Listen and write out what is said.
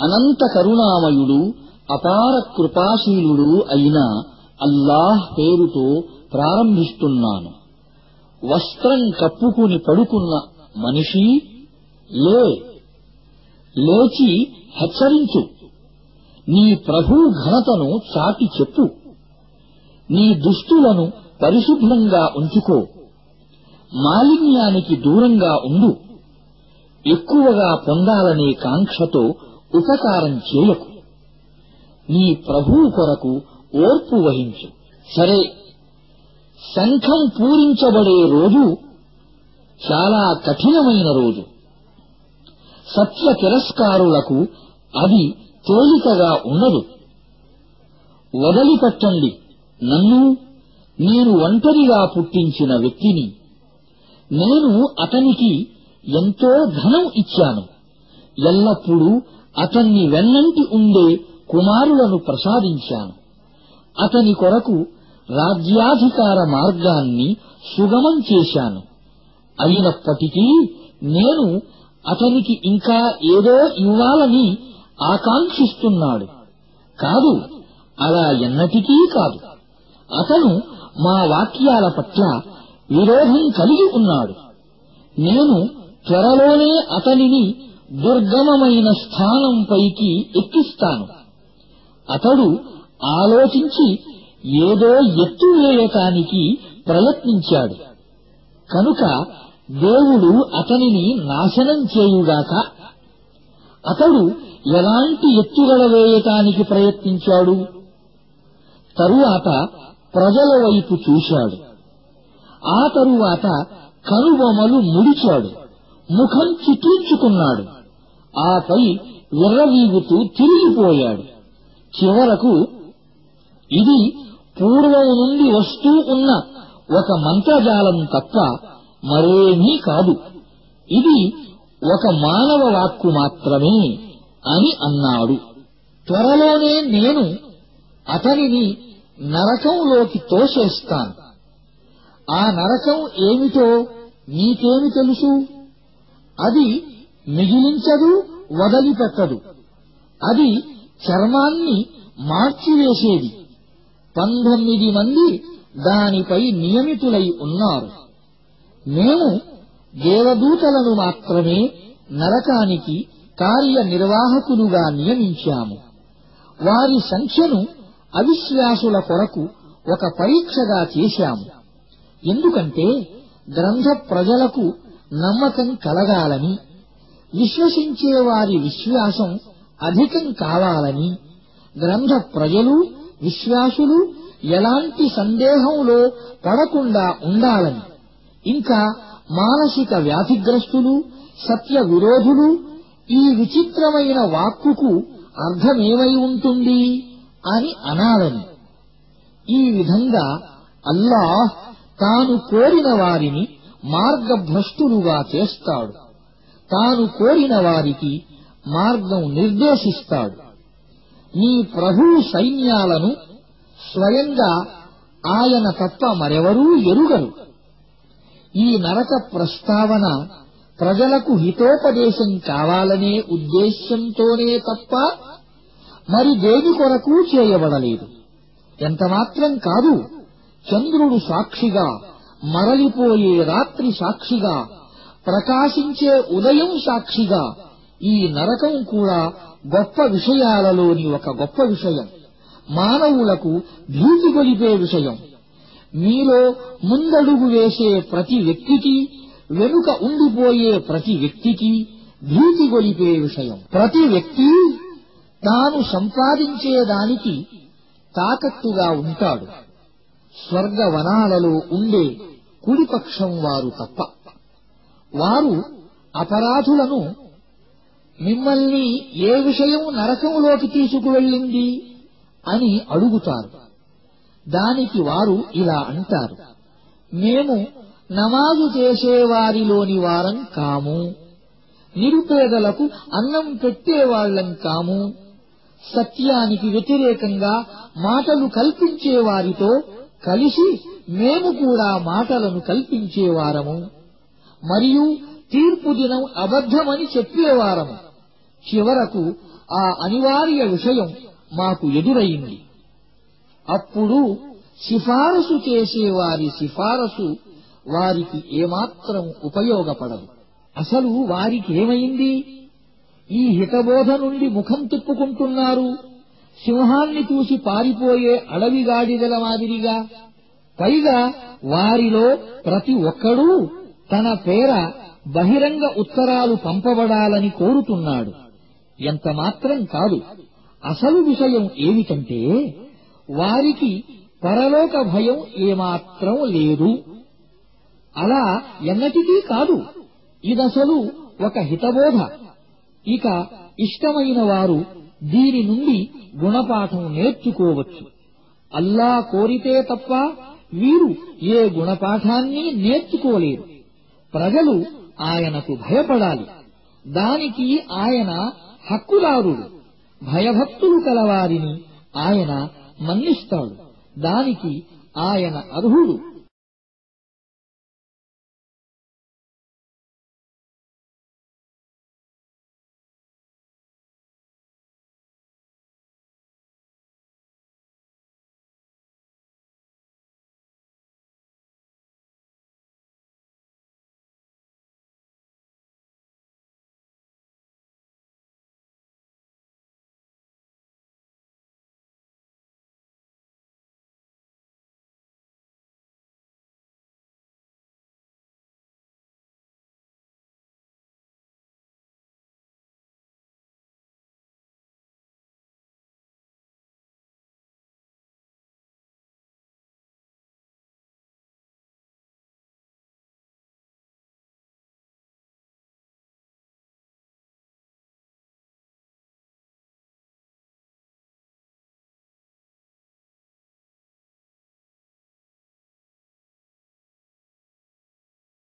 అనంత కరుణామయుడు అపార కృపాశీలుడు అయిన అల్లాహ్ పేరుతో ప్రారంభిస్తున్నాను వస్త్రం కప్పుకుని పడుకున్న మనిషి లే లేచి హెచ్చరించు నీ ప్రభు ఘనతను చాటి చెప్పు నీ దుస్తులను పరిశుభ్రంగా ఉంచుకో మాలిన్యానికి దూరంగా ఉండు ఎక్కువగా పొందాలనే కాంక్షతో ఉపకారం చేయకు నీ ప్రభువు కొరకు ఓర్పు వహించు సరే శంఖం పూరించబడే రోజు చాలా కఠినమైన రోజు సత్య తిరస్కారులకు అది తేలికగా ఉండదు వదిలిపెట్టండి నన్ను నేను ఒంటరిగా పుట్టించిన వ్యక్తిని నేను అతనికి ఎంతో ధనం ఇచ్చాను ఎల్లప్పుడూ అతన్ని వెన్నంటి ఉండే కుమారులను ప్రసాదించాను అతని కొరకు రాజ్యాధికార మార్గాన్ని సుగమం చేశాను అయినప్పటికీ నేను అతనికి ఇంకా ఏదో ఇవ్వాలని ఆకాంక్షిస్తున్నాడు కాదు అలా ఎన్నటికీ కాదు అతను మా వాక్యాల పట్ల విరోధం కలిగి ఉన్నాడు నేను త్వరలోనే అతనిని దుర్గమమైన స్థానంపైకి ఎక్కిస్తాను అతడు ఆలోచించి ఏదో ఎత్తు వేయటానికి ప్రయత్నించాడు కనుక దేవుడు అతనిని నాశనం చేయుగాక అతడు ఎలాంటి ఎత్తుగడ వేయటానికి ప్రయత్నించాడు తరువాత ప్రజల వైపు చూశాడు ఆ తరువాత కనుబొమలు ముడిచాడు ముఖం చిట్లించుకున్నాడు ఆపై విర్రవీగుతూ తిరిగిపోయాడు చివరకు ఇది పూర్వం నుండి వస్తూ ఉన్న ఒక మంత్రజాలం తప్ప మరేమీ కాదు ఇది ఒక మానవ వాక్కు మాత్రమే అని అన్నాడు త్వరలోనే నేను అతనిని నరకంలోకి తోసేస్తాను ఆ నరకం ఏమిటో నీకేమి తెలుసు అది మిగిలించదు వదిలిపెట్టదు అది చర్మాన్ని మార్చివేసేది పంతొమ్మిది మంది దానిపై నియమితులై ఉన్నారు మేము దేవదూతలను మాత్రమే నరకానికి కార్యనిర్వాహకులుగా నియమించాము వారి సంఖ్యను అవిశ్వాసుల కొరకు ఒక పరీక్షగా చేశాము ఎందుకంటే గ్రంథ ప్రజలకు నమ్మకం కలగాలని విశ్వసించే వారి విశ్వాసం అధికం కావాలని గ్రంథ ప్రజలు విశ్వాసులు ఎలాంటి సందేహంలో పడకుండా ఉండాలని ఇంకా మానసిక వ్యాధిగ్రస్తులు సత్య విరోధులు ఈ విచిత్రమైన వాక్కుకు అర్థమేమై ఉంటుంది అని అనాలని ఈ విధంగా అల్లాహ్ తాను కోరిన వారిని మార్గభ్రష్టులుగా చేస్తాడు తాను కోరిన వారికి మార్గం నిర్దేశిస్తాడు నీ ప్రభు సైన్యాలను స్వయంగా ఆయన తప్ప మరెవరూ ఎరుగరు ఈ నరక ప్రస్తావన ప్రజలకు హితోపదేశం కావాలనే ఉద్దేశ్యంతోనే తప్ప మరి దేని కొరకు చేయబడలేదు ఎంతమాత్రం కాదు చంద్రుడు సాక్షిగా మరలిపోయే రాత్రి సాక్షిగా ప్రకాశించే ఉదయం సాక్షిగా ఈ నరకం కూడా గొప్ప విషయాలలోని ఒక గొప్ప విషయం మానవులకు భీతి గొలిపే విషయం మీలో ముందడుగు వేసే ప్రతి వ్యక్తికి వెనుక ఉండిపోయే ప్రతి వ్యక్తికి భీతి గొలిపే విషయం ప్రతి వ్యక్తి తాను సంపాదించేదానికి తాకట్టుగా ఉంటాడు స్వర్గవనాలలో ఉండే కుడిపక్షం వారు తప్ప వారు అపరాధులను మిమ్మల్ని ఏ విషయం నరకంలోకి తీసుకువెళ్ళింది అని అడుగుతారు దానికి వారు ఇలా అంటారు మేము నమాజు చేసేవారిలోని వారం కాము నిరుపేదలకు అన్నం పెట్టేవాళ్లం కాము సత్యానికి వ్యతిరేకంగా మాటలు కల్పించేవారితో కలిసి మేము కూడా మాటలను కల్పించేవారము మరియు తీర్పు దినం అబద్ధమని చెప్పేవారము చివరకు ఆ అనివార్య విషయం మాకు ఎదురయింది అప్పుడు సిఫారసు చేసేవారి సిఫారసు వారికి ఏమాత్రం ఉపయోగపడదు అసలు వారికేమైంది ఈ హితబోధ నుండి ముఖం తిప్పుకుంటున్నారు సింహాన్ని చూసి పారిపోయే అడవిగాడిదల మాదిరిగా పైగా వారిలో ప్రతి ఒక్కడూ తన పేర బహిరంగ ఉత్తరాలు పంపబడాలని కోరుతున్నాడు ఎంత మాత్రం కాదు అసలు విషయం ఏమిటంటే వారికి పరలోక భయం ఏమాత్రం లేదు అలా ఎన్నటికీ కాదు ఇదసలు ఒక హితబోధ ఇక ఇష్టమైన వారు దీని నుండి గుణపాఠం నేర్చుకోవచ్చు అల్లా కోరితే తప్ప వీరు ఏ గుణపాఠాన్ని నేర్చుకోలేరు ప్రజలు ఆయనకు భయపడాలి దానికి ఆయన హక్కుదారుడు భయభక్తులు కలవారిని ఆయన మన్నిస్తాడు దానికి ఆయన అర్హుడు